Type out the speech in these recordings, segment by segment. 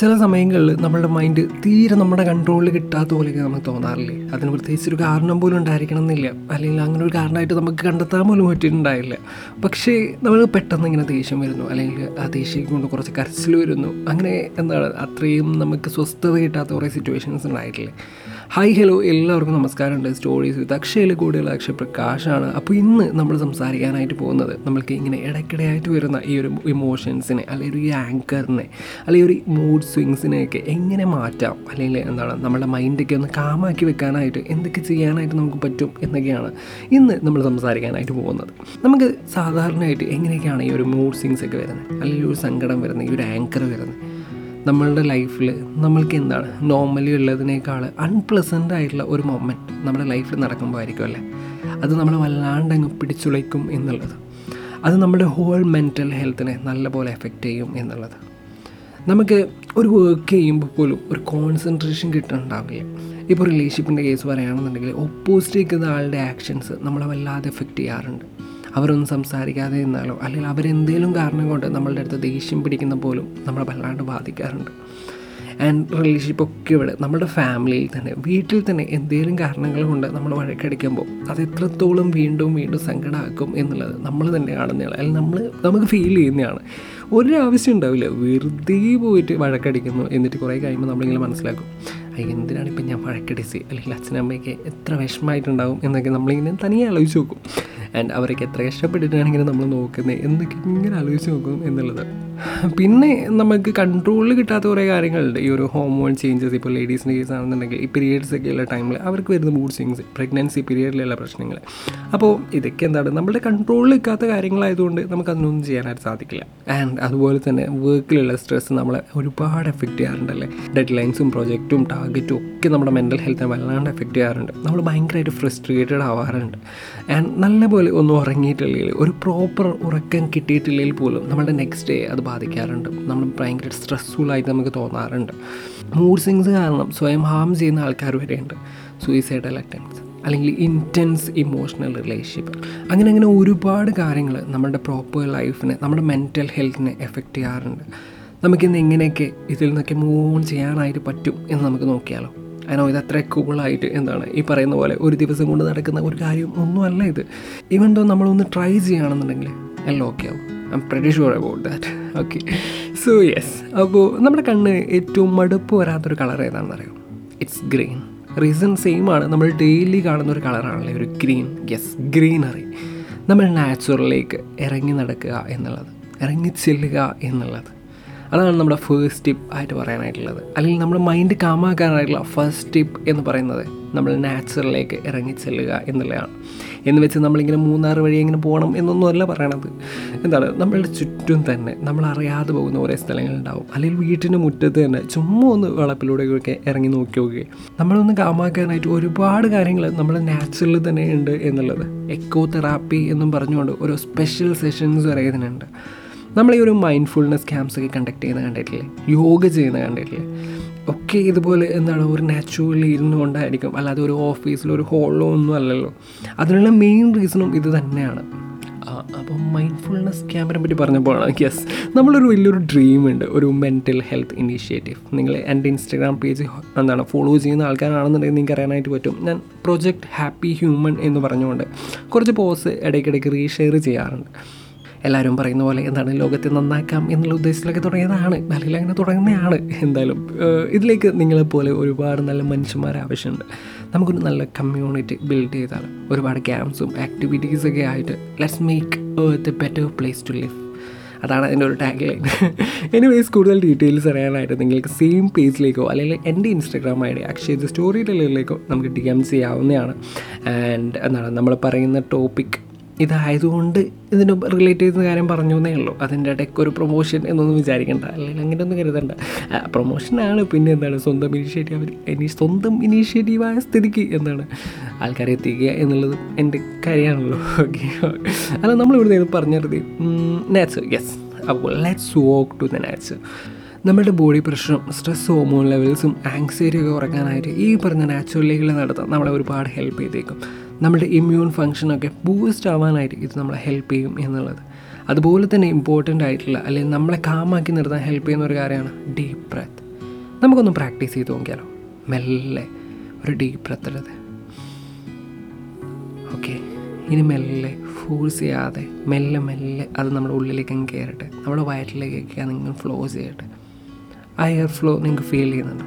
ചില സമയങ്ങളിൽ നമ്മുടെ മൈൻഡ് തീരെ നമ്മുടെ കൺട്രോളിൽ കിട്ടാത്ത പോലെയൊക്കെ നമുക്ക് തോന്നാറില്ലേ അതിന് പ്രത്യേകിച്ച് ഒരു കാരണം പോലും ഉണ്ടായിരിക്കണം എന്നില്ല അല്ലെങ്കിൽ അങ്ങനെ ഒരു കാരണമായിട്ട് നമുക്ക് കണ്ടെത്താൻ പോലും പറ്റിയിട്ടുണ്ടായില്ല പക്ഷേ നമ്മൾ പെട്ടെന്ന് ഇങ്ങനെ ദേഷ്യം വരുന്നു അല്ലെങ്കിൽ ആ ദേഷ്യം കൊണ്ട് കുറച്ച് കരച്ചിൽ വരുന്നു അങ്ങനെ എന്താണ് അത്രയും നമുക്ക് സ്വസ്ഥത കിട്ടാത്ത കുറേ സിറ്റുവേഷൻസ് ഉണ്ടായിട്ടില്ലേ ഹായ് ഹലോ എല്ലാവർക്കും നമസ്കാരമുണ്ട് സ്റ്റോറീസ് വിത്ത് അക്ഷയിൽ കൂടുതൽ അക്ഷയ് പ്രകാശാണ് അപ്പോൾ ഇന്ന് നമ്മൾ സംസാരിക്കാനായിട്ട് പോകുന്നത് നമ്മൾക്ക് ഇങ്ങനെ ഇടയ്ക്കിടെയായിട്ട് വരുന്ന ഈ ഒരു ഇമോഷൻസിനെ അല്ലെങ്കിൽ ഈ ആങ്കറിനെ അല്ലെങ്കിൽ ഒരു മൂഡ് സ്വിങ്സിനെയൊക്കെ എങ്ങനെ മാറ്റാം അല്ലെങ്കിൽ എന്താണ് നമ്മുടെ മൈൻഡൊക്കെ ഒന്ന് കാമാക്കി വെക്കാനായിട്ട് എന്തൊക്കെ ചെയ്യാനായിട്ട് നമുക്ക് പറ്റും എന്നൊക്കെയാണ് ഇന്ന് നമ്മൾ സംസാരിക്കാനായിട്ട് പോകുന്നത് നമുക്ക് സാധാരണയായിട്ട് എങ്ങനെയൊക്കെയാണ് ഈ ഒരു മൂഡ് സ്വിങ്സ് ഒക്കെ വരുന്നത് അല്ലെങ്കിൽ ഒരു സങ്കടം വരുന്നത് ഈ ഒരു ആങ്കർ വരുന്നത് നമ്മളുടെ ലൈഫിൽ നമ്മൾക്ക് എന്താണ് നോർമലി ഉള്ളതിനേക്കാൾ അൺപ്ലസൻ്റ് ആയിട്ടുള്ള ഒരു മൊമെൻറ്റ് നമ്മുടെ ലൈഫിൽ നടക്കുമ്പോൾ ആയിരിക്കും അല്ലേ അത് നമ്മൾ വല്ലാണ്ട് അങ്ങ് പിടിച്ചുലയ്ക്കും എന്നുള്ളത് അത് നമ്മുടെ ഹോൾ മെൻറ്റൽ ഹെൽത്തിനെ നല്ലപോലെ എഫക്റ്റ് ചെയ്യും എന്നുള്ളത് നമുക്ക് ഒരു വർക്ക് ചെയ്യുമ്പോൾ പോലും ഒരു കോൺസെൻട്രേഷൻ കിട്ടുന്നുണ്ടാവില്ല ഇപ്പോൾ റിലേഷൻഷിപ്പിൻ്റെ കേസ് പറയുകയാണെന്നുണ്ടെങ്കിൽ ഓപ്പോസിറ്റ് നിൽക്കുന്ന ആളുടെ ആക്ഷൻസ് നമ്മളെ വല്ലാതെ എഫക്റ്റ് ചെയ്യാറുണ്ട് അവരൊന്നും സംസാരിക്കാതെ നിന്നാലോ അല്ലെങ്കിൽ അവരെന്തെങ്കിലും കാരണം കൊണ്ട് നമ്മളുടെ അടുത്ത് ദേഷ്യം പിടിക്കുന്ന പോലും നമ്മളെ വല്ലാണ്ട് ബാധിക്കാറുണ്ട് ആൻഡ് റിലേഷൻഷിപ്പ് ഒക്കെ ഇവിടെ നമ്മുടെ ഫാമിലിയിൽ തന്നെ വീട്ടിൽ തന്നെ എന്തെങ്കിലും കാരണങ്ങൾ കൊണ്ട് നമ്മൾ വഴക്കടിക്കുമ്പോൾ അത് എത്രത്തോളം വീണ്ടും വീണ്ടും സങ്കടമാക്കും എന്നുള്ളത് നമ്മൾ തന്നെ കാണുന്നതാണ് അല്ലെങ്കിൽ നമ്മൾ നമുക്ക് ഫീൽ ചെയ്യുന്നതാണ് ഒരു ആവശ്യം ഉണ്ടാവില്ല വെറുതെ പോയിട്ട് വഴക്കടിക്കുന്നു എന്നിട്ട് കുറേ കഴിയുമ്പോൾ നമ്മളിങ്ങനെ മനസ്സിലാക്കും അയ്യ എന്തിനാണ് ഇപ്പം ഞാൻ വഴക്കടിച്ച് അല്ലെങ്കിൽ അച്ഛനമ്മയ്ക്ക് എത്ര വിഷമമായിട്ടുണ്ടാവും എന്നൊക്കെ നമ്മളിങ്ങനെ തനിയെ ആലോചിച്ച് നോക്കും ആൻഡ് അവരൊക്കെ എത്ര കഷ്ടപ്പെട്ടിട്ടാണെങ്കിലും നമ്മൾ നോക്കുന്നത് എന്നൊക്കെ ഇങ്ങനെ ആലോചിച്ച് നോക്കും എന്നുള്ളത് പിന്നെ നമുക്ക് കൺട്രോളിൽ കിട്ടാത്ത കുറേ കാര്യങ്ങളുണ്ട് ഈ ഒരു ഹോർമോൺ ചേഞ്ചസ് ഇപ്പോൾ ലേഡീസിൻ്റെ കേസ് ആണെന്നുണ്ടെങ്കിൽ ഈ പീരിയഡ്സ് ഒക്കെ ഉള്ള ടൈമിൽ അവർക്ക് വരുന്ന മൂഡ് സ്വിങ്സ് പ്രഗ്നൻസി പീരിയഡിലുള്ള പ്രശ്നങ്ങൾ അപ്പോൾ ഇതൊക്കെ എന്താണ് നമ്മുടെ കൺട്രോളിൽ നിൽക്കാത്ത കാര്യങ്ങളായതുകൊണ്ട് നമുക്കതിനൊന്നും ചെയ്യാനായിട്ട് സാധിക്കില്ല ആൻഡ് അതുപോലെ തന്നെ വർക്കിലുള്ള സ്ട്രെസ് നമ്മളെ ഒരുപാട് എഫക്റ്റ് ചെയ്യാറുണ്ടല്ലേ ഡെഡ് ലൈൻസും പ്രൊജക്റ്റും ടാർഗറ്റും ഒക്കെ നമ്മുടെ മെൻ്റൽ ഹെൽത്തിനെ വല്ലാണ്ട് എഫക്റ്റ് ചെയ്യാറുണ്ട് നമ്മൾ ഭയങ്കരമായിട്ട് ഫ്രസ്ട്രേറ്റഡ് ആവാറുണ്ട് ആൻഡ് നല്ലപോലെ ഒന്നും ഉറങ്ങിയിട്ടില്ലെങ്കിൽ ഒരു പ്രോപ്പർ ഉറക്കം കിട്ടിയിട്ടില്ലെങ്കിൽ പോലും നമ്മുടെ നെക്സ്റ്റ് ഡേ അത് ബാധിക്കാറുണ്ട് നമ്മൾ ഭയങ്കര സ്ട്രെസ്ഫുള്ളായിട്ട് നമുക്ക് തോന്നാറുണ്ട് മൂഡ് സിങ്സ് കാരണം സ്വയം ഹാം ചെയ്യുന്ന ആൾക്കാർ വരെയുണ്ട് സൂയിസൈഡൽ അറ്റംപ്റ്റ്സ് അല്ലെങ്കിൽ ഇൻറ്റൻസ് ഇമോഷണൽ റിലേഷൻഷിപ്പ് അങ്ങനെ അങ്ങനെ ഒരുപാട് കാര്യങ്ങൾ നമ്മുടെ പ്രോപ്പർ ലൈഫിനെ നമ്മുടെ മെൻറ്റൽ ഹെൽത്തിനെ എഫക്റ്റ് ചെയ്യാറുണ്ട് നമുക്കിന്ന് എങ്ങനെയൊക്കെ ഇതിൽ നിന്നൊക്കെ മൂവ് ഓൺ ചെയ്യാനായിട്ട് പറ്റും എന്ന് നമുക്ക് നോക്കിയാലോ അതിനോ ഇത് അത്ര കൂളായിട്ട് എന്താണ് ഈ പറയുന്ന പോലെ ഒരു ദിവസം കൊണ്ട് നടക്കുന്ന ഒരു കാര്യം ഒന്നുമല്ല ഇത് ഈവൻ ദോ നമ്മളൊന്ന് ട്രൈ ചെയ്യുകയാണെന്നുണ്ടെങ്കിൽ എല്ലാം ഓക്കെ ആവും I'm pretty sure about that okay so yes അപ്പോൾ നമ്മുടെ കണ്ണ് ഏറ്റവും മടുപ്പ് വരാത്തൊരു കളർ ഏതാണെന്ന് അറിയാം ഇറ്റ്സ് ഗ്രീൻ റീസൺ സെയിം ആണ് നമ്മൾ ഡെയിലി കാണുന്ന ഒരു കളറാണല്ലേ ഒരു ഗ്രീൻ യെസ് ഗ്രീനറി നമ്മൾ നാച്ചുറലിലേക്ക് ഇറങ്ങി നടക്കുക എന്നുള്ളത് ഇറങ്ങി ചെല്ലുക എന്നുള്ളത് അതാണ് നമ്മുടെ ഫേസ്റ്റ് ടിപ്പ് ആയിട്ട് പറയാനായിട്ടുള്ളത് അല്ലെങ്കിൽ നമ്മുടെ മൈൻഡ് കാമാക്കാനായിട്ടുള്ള ഫസ്റ്റ് ടിപ്പ് എന്ന് പറയുന്നത് നമ്മൾ നാച്ചുറലിലേക്ക് ഇറങ്ങി ചെല്ലുക എന്നുള്ളതാണ് എന്ന് വെച്ച് നമ്മളിങ്ങനെ മൂന്നാറ് വഴി ഇങ്ങനെ പോകണം എന്നൊന്നുമല്ല പറയണത് എന്താണ് നമ്മളുടെ ചുറ്റും തന്നെ നമ്മൾ അറിയാതെ പോകുന്ന കുറേ സ്ഥലങ്ങളുണ്ടാവും അല്ലെങ്കിൽ വീട്ടിൻ്റെ മുറ്റത്ത് തന്നെ ചുമ്മാ ഒന്ന് വളപ്പിലൂടെയൊക്കെ ഇറങ്ങി നോക്കി നോക്കുകയും നമ്മളൊന്ന് കാമാക്കാനായിട്ട് ഒരുപാട് കാര്യങ്ങൾ നമ്മുടെ നാച്ചുറലിൽ തന്നെ ഉണ്ട് എന്നുള്ളത് എക്കോ തെറാപ്പി എന്നും പറഞ്ഞുകൊണ്ട് ഒരു സ്പെഷ്യൽ സെഷൻസ് വരെ ഇതിനുണ്ട് നമ്മൾ ഈ ഒരു മൈൻഡ്ഫുൾനെസ് ക്യാമ്പ്സ് ഒക്കെ കണ്ടക്ട് ചെയ്യുന്ന കണ്ടിട്ടില്ലേ യോഗ ചെയ്യുന്ന കണ്ടിട്ടില്ലേ ഒക്കെ ഇതുപോലെ എന്താണ് ഒരു നാച്ചുറലി ഇരുന്നു കൊണ്ടായിരിക്കും അല്ലാതെ ഒരു ഓഫീസിലോ ഒരു ഹോളിലോ ഒന്നും അല്ലല്ലോ അതിനുള്ള മെയിൻ റീസണും ഇത് തന്നെയാണ് അപ്പോൾ മൈൻഡ്ഫുൾനെസ് ക്യാമ്പിനെ പറ്റി പറഞ്ഞപ്പോഴാണ് യെസ് നമ്മളൊരു വലിയൊരു ഡ്രീം ഉണ്ട് ഒരു മെൻറ്റൽ ഹെൽത്ത് ഇനീഷ്യേറ്റീവ് നിങ്ങൾ എൻ്റെ ഇൻസ്റ്റാഗ്രാം പേജ് എന്താണ് ഫോളോ ചെയ്യുന്ന ആൾക്കാരാണെന്നുണ്ടെങ്കിൽ നിങ്ങൾക്ക് അറിയാനായിട്ട് പറ്റും ഞാൻ പ്രൊജക്റ്റ് ഹാപ്പി ഹ്യൂമൻ എന്ന് പറഞ്ഞുകൊണ്ട് കുറച്ച് പോസ്റ്റ് ഇടയ്ക്കിടയ്ക്ക് റീഷെയർ ചെയ്യാറുണ്ട് എല്ലാവരും പറയുന്ന പോലെ എന്താണ് ലോകത്തെ നന്നാക്കാം എന്നുള്ള ഉദ്ദേശത്തിലൊക്കെ തുടങ്ങിയതാണ് അല്ലെങ്കിൽ അങ്ങനെ തുടങ്ങുന്നതാണ് എന്തായാലും ഇതിലേക്ക് നിങ്ങളെപ്പോലെ ഒരുപാട് നല്ല മനുഷ്യന്മാർ ആവശ്യമുണ്ട് നമുക്കൊരു നല്ല കമ്മ്യൂണിറ്റി ബിൽഡ് ചെയ്താൽ ഒരുപാട് ക്യാമ്പ്സും ആക്ടിവിറ്റീസൊക്കെ ആയിട്ട് let's make earth a better place to live അതാണ് അതിൻ്റെ ഒരു ടാഗ് ലൈൻ എനിവേസ് കൂടുതൽ ഡീറ്റെയിൽസ് അറിയാനായിട്ട് നിങ്ങൾക്ക് സെയിം പേജിലേക്കോ അല്ലെങ്കിൽ എൻ്റെ Instagram I D Akshay story ടെല്ലറിലേക്കോ നമുക്ക് ഡി എം ചെയ്യാവുന്നതാണ് ആൻഡ് എന്താണ് നമ്മൾ പറയുന്ന ടോപ്പിക് ഇതായതുകൊണ്ട് ഇതിന് റിലേറ്റ് ചെയ്യുന്ന കാര്യം പറഞ്ഞു എന്നേ ഉള്ളൂ അതിൻ്റെ ഇടയ്ക്ക് ഒരു പ്രൊമോഷൻ എന്നൊന്നും വിചാരിക്കേണ്ട അല്ലെങ്കിൽ അങ്ങനെയൊന്നും കരുതണ്ട പ്രൊമോഷനാണ് പിന്നെ എന്താണ് സ്വന്തം ഇനീഷ്യേറ്റീവ് ഇനി സ്വന്തം ഇനീഷ്യേറ്റീവായ സ്ഥിതിക്ക് എന്താണ് ആൾക്കാരെ എത്തിക്കുക എന്നുള്ളത് എൻ്റെ കാര്യമാണല്ലോ ഓക്കെ അല്ല നമ്മളിവിടെ പറഞ്ഞത് നാച്ചർ യെസ് അപ്പോൾ let's walk to the nature നമ്മുടെ ബോഡി പ്രഷറും സ്ട്രെസ് ഹോർമോൺ ലെവൽസും ആങ്സൈറ്റി ഒക്കെ കുറയ്ക്കാനായിട്ട് ഈ പറഞ്ഞ നാച്ചുറലികൾ നടത്താൻ നമ്മളെ ഒരുപാട് ഹെൽപ്പ് ചെയ്തേക്കും നമ്മുടെ ഇമ്മ്യൂൺ ഫങ്ഷനൊക്കെ ബൂസ്റ്റ് ആവാനായിട്ട് ഇത് നമ്മളെ ഹെൽപ്പ് ചെയ്യും എന്നുള്ളത് അതുപോലെ തന്നെ ഇമ്പോർട്ടൻ്റ് ആയിട്ടുള്ള അല്ലെങ്കിൽ നമ്മളെ കാമാക്കി നിർത്താൻ ഹെൽപ്പ് ചെയ്യുന്ന ഒരു കാര്യമാണ് ഡീപ്പ് ബ്രെത്ത് നമുക്കൊന്ന് പ്രാക്ടീസ് ചെയ്ത് നോക്കിയാലോ മെല്ലെ ഒരു ഡീപ്പ് ബ്രത്ത് എടുത്ത് ഓക്കെ ഇനി മെല്ലെ ഫോഴ്സ് ചെയ്യാതെ മെല്ലെ മെല്ലെ അത് നമ്മുടെ ഉള്ളിലേക്ക് അങ്ങ് കയറട്ടെ നമ്മുടെ വയറ്റിലേക്കൊക്കെ നിങ്ങൾ ഫ്ലോ ചെയ്യട്ടെ ആ എയർ ഫ്ലോ നിങ്ങൾക്ക് ഫീൽ ചെയ്യുന്നുണ്ടോ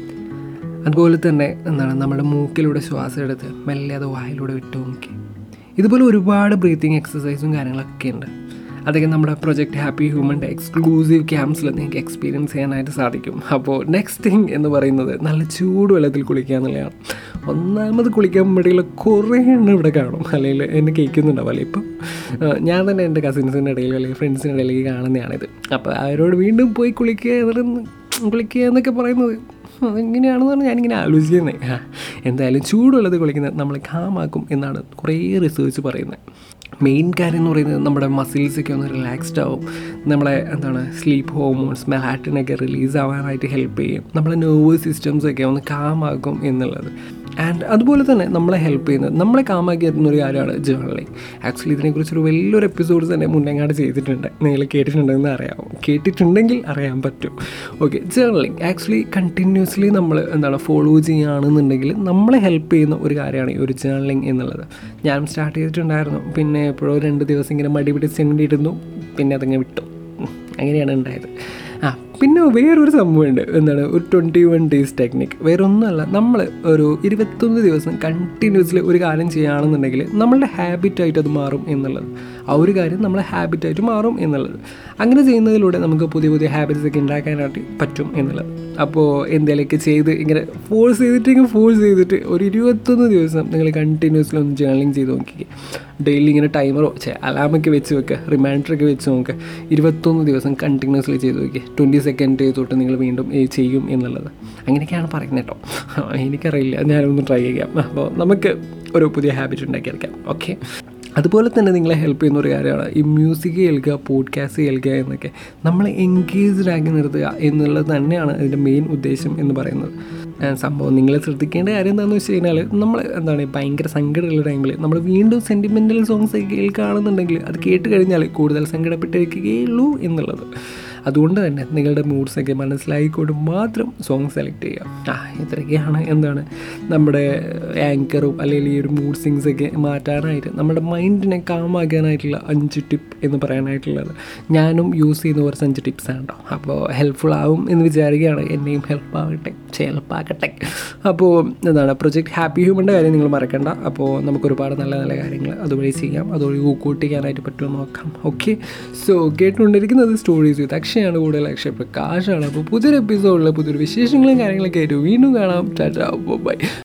അതുപോലെ തന്നെ എന്താണ് നമ്മുടെ മൂക്കിലൂടെ ശ്വാസം എടുത്ത് മെല്ലെ അത് വായിലൂടെ വിട്ടു നോക്കി ഇതുപോലെ ഒരുപാട് ബ്രീത്തിങ് എക്സസൈസും കാര്യങ്ങളൊക്കെ ഉണ്ട് അതൊക്കെ നമ്മുടെ പ്രൊജക്റ്റ് ഹാപ്പി ഹ്യൂമൻ്റെ എക്സ്ക്ലൂസീവ് ക്യാമ്പ്സിൽ നിങ്ങൾക്ക് എക്സ്പീരിയൻസ് ചെയ്യാനായിട്ട് സാധിക്കും അപ്പോൾ നെക്സ്റ്റ് തിങ് എന്ന് പറയുന്നത് നല്ല ചൂട് വെള്ളത്തിൽ കുളിക്കുക എന്നുള്ളതാണ് ഒന്നാമത് കുളിക്കാൻ വേണ്ടിയുള്ള കുറേ എണ്ണം ഇവിടെ കാണും അല്ലെങ്കിൽ എന്നെ കേൾക്കുന്നുണ്ടാവും അല്ലെ ഇപ്പം ആ, ഞാൻ തന്നെ എൻ്റെ കസിൻസിൻ്റെ ഇടയിൽ അല്ലെങ്കിൽ ഫ്രണ്ട്സിൻ്റെ ഇടയിലേക്ക് കാണുന്നതാണിത് അപ്പോൾ അവരോട് വീണ്ടും പോയി കുളിക്കുക എന്നിട്ട് കുളിക്കുക എന്നൊക്കെ പറയുന്നത് അതെങ്ങനെയാണെന്ന് പറഞ്ഞാൽ ഞാനിങ്ങനെ ആലോചിക്കുന്നത് ആ, എന്തായാലും ചൂടുള്ളത് കുളിക്കുന്നത് നമ്മളെ കാമാക്കും എന്നാണ് കുറേ റിസേർച്ച് പറയുന്നത് മെയിൻ കാര്യം എന്ന് പറയുന്നത് നമ്മുടെ മസിൽസൊക്കെ ഒന്ന് റിലാക്സ്ഡ് ആവും നമ്മളെ എന്താണ് സ്ലീപ്പ് ഹോർമോൺസ് മെലാറ്റിനൊക്കെ റിലീസ് ആവാനായിട്ട് ഹെൽപ്പ് ചെയ്യും നമ്മളെ നെർവസ് സിസ്റ്റംസൊക്കെ ഒന്ന് കാമാക്കും എന്നുള്ളത് ആൻഡ് അതുപോലെ തന്നെ നമ്മളെ ഹെൽപ്പ് ചെയ്യുന്നത് നമ്മളെ കാമാക്കി തരുന്ന ഒരു കാര്യമാണ് ജേർണലിങ് ആക്ച്വലി ഇതിനെക്കുറിച്ചൊരു വലിയൊരു എപ്പിസോഡ്സ് തന്നെ മുന്നെങ്ങാണ്ട് ചെയ്തിട്ടുണ്ട് നിങ്ങൾ കേട്ടിട്ടുണ്ടെന്ന് അറിയാമോ കേട്ടിട്ടുണ്ടെങ്കിൽ അറിയാൻ പറ്റും ഓക്കെ ജേർണലിങ് ആക്ച്വലി കണ്ടിന്യൂസ്ലി നമ്മൾ എന്താണ് ഫോളോ ചെയ്യുകയാണെന്നുണ്ടെങ്കിൽ നമ്മളെ ഹെൽപ്പ് ചെയ്യുന്ന ഒരു കാര്യമാണ് ഈ ഒരു ജേർണലിങ് എന്നുള്ളത് ഞാൻ സ്റ്റാർട്ട് ചെയ്തിട്ടുണ്ടായിരുന്നു പിന്നെ എപ്പോഴോ രണ്ട് ദിവസം ഇങ്ങനെ മടി പിടിച്ചിരുന്നു പിന്നെ അതങ്ങ് വിട്ടു ഉം, അങ്ങനെയാണ് ഉണ്ടായത് ആ പിന്നെ വേറൊരു സംഭവമുണ്ട് എന്താണ് ഒരു ട്വൻറ്റി വൺ ഡേയ്സ് ടെക്നിക്ക് വേറെ ഒന്നുമല്ല നമ്മൾ ഒരു ഇരുപത്തൊന്ന് ദിവസം കണ്ടിന്യൂസ്ലി ഒരു കാര്യം ചെയ്യുകയാണെന്നുണ്ടെങ്കിൽ നമ്മളുടെ ഹാബിറ്റായിട്ട് അത് മാറും എന്നുള്ളത് ആ ഒരു കാര്യം നമ്മളെ ഹാബിറ്റായിട്ട് മാറും എന്നുള്ളത് അങ്ങനെ ചെയ്യുന്നതിലൂടെ നമുക്ക് പുതിയ പുതിയ ഹാബിറ്റ്സ് ഒക്കെ ഉണ്ടാക്കാനായിട്ട് പറ്റും എന്നുള്ളത് അപ്പോൾ എന്തെങ്കിലുമൊക്കെ ചെയ്ത് ഇങ്ങനെ ഫോഴ്സ് ചെയ്തിട്ട് ഇങ്ങനെ ഫോഴ്സ് ചെയ്തിട്ട് ഒരു ഇരുപത്തൊന്ന് ദിവസം നിങ്ങൾ കണ്ടിന്യൂസ്ലി ഒന്ന് ജേർണലിങ് ചെയ്ത് നോക്കി ഡെയിലി ഇങ്ങനെ ടൈമറോ ചെ അലാമൊക്കെ വെച്ച് വെക്കുക റിമൈൻഡറൊക്കെ വെച്ച് നോക്കുക ഇരുപത്തൊന്ന് ദിവസം കണ്ടിന്യൂസ്ലി ചെയ്ത് നോക്കി ട്വൻറ്റി സെക്കൻഡ് തൊട്ട് നിങ്ങൾ വീണ്ടും ഈ ചെയ്യും എന്നുള്ളത് അങ്ങനെയൊക്കെയാണ് പറയുന്നത് കേട്ടോ എനിക്കറിയില്ല ഞാനൊന്ന് ട്രൈ ചെയ്യാം അപ്പോൾ നമുക്ക് ഒരു പുതിയ ഹാബിറ്റ് ഉണ്ടാക്കിയെടുക്കാം ഓക്കെ അതുപോലെ തന്നെ നിങ്ങളെ ഹെൽപ്പ് ചെയ്യുന്ന ഒരു കാര്യമാണ് ഈ മ്യൂസിക് കേൾക്കുക പോഡ്കാസ്റ്റ് കേൾക്കുക എന്നൊക്കെ നമ്മളെ എൻഗേജ്ഡ് ആക്കി നിർത്തുക എന്നുള്ളത് തന്നെയാണ് അതിൻ്റെ മെയിൻ ഉദ്ദേശം എന്ന് പറയുന്നത് ആ, സംഭവം നിങ്ങൾ ശ്രദ്ധിക്കേണ്ട കാര്യം എന്താണെന്ന് വെച്ച് കഴിഞ്ഞാൽ നമ്മൾ എന്താണ് ഭയങ്കര സങ്കടമുള്ള ടൈമിൽ നമ്മൾ വീണ്ടും സെൻറ്റിമെൻ്റൽ സോങ്സ് ഒക്കെ കേൾക്കുകയാണെന്നുണ്ടെങ്കിൽ അത് കേട്ട് കഴിഞ്ഞാൽ കൂടുതൽ സങ്കടപ്പെട്ടിരിക്കുകയുള്ളൂ എന്നുള്ളത് അതുകൊണ്ട് തന്നെ നിങ്ങളുടെ മൂഡ്സൊക്കെ മനസ്സിലായിക്കൊണ്ട് മാത്രം സോങ് സെലക്ട് ചെയ്യുക ആ ഇത്രയൊക്കെയാണ് എന്താണ് നമ്മുടെ ആങ്കറും അല്ലെങ്കിൽ ഈ ഒരു മൂഡ് സിങ്സ് ഒക്കെ മാറ്റാനായിട്ട് നമ്മുടെ മൈൻഡിനെ കാമാക്കാനായിട്ടുള്ള അഞ്ച് ടിപ്പ് എന്ന് പറയാനായിട്ടുള്ളത് ഞാനും യൂസ് ചെയ്യുന്ന കുറച്ച് അഞ്ച് ടിപ്സാണ് കേട്ടോ അപ്പോൾ ഹെൽപ്ഫുൾ ആവും എന്ന് വിചാരിക്കുകയാണ് എന്നെയും ഹെൽപ്പ് ആവട്ടെ ഹെൽപ്പാക്കട്ടെ അപ്പോൾ എന്താണ് പ്രൊജക്റ്റ് ഹാപ്പി ഹ്യൂമൻ്റെ കാര്യം നിങ്ങൾ മറക്കണ്ട അപ്പോൾ നമുക്ക് ഒരുപാട് നല്ല നല്ല കാര്യങ്ങൾ അതുവഴി ചെയ്യാം അതുവഴി ഊക്കൂട്ടിക്കാനായിട്ട് പറ്റുമോ നോക്കാം ഓക്കെ സോ കേട്ടുകൊണ്ടിരിക്കുന്നത് സ്റ്റോറീസ് വിത്ത് അക്ഷയാണ് കൂടുതൽ അക്ഷയ പ്രകാശാണ് അപ്പോൾ പുതിയൊരു എപ്പിസോഡിൽ പുതിയൊരു വിശേഷങ്ങളും കാര്യങ്ങളൊക്കെ ആയിട്ട് വീണ്ടും കാണാം ടാറ്റാ ബൈ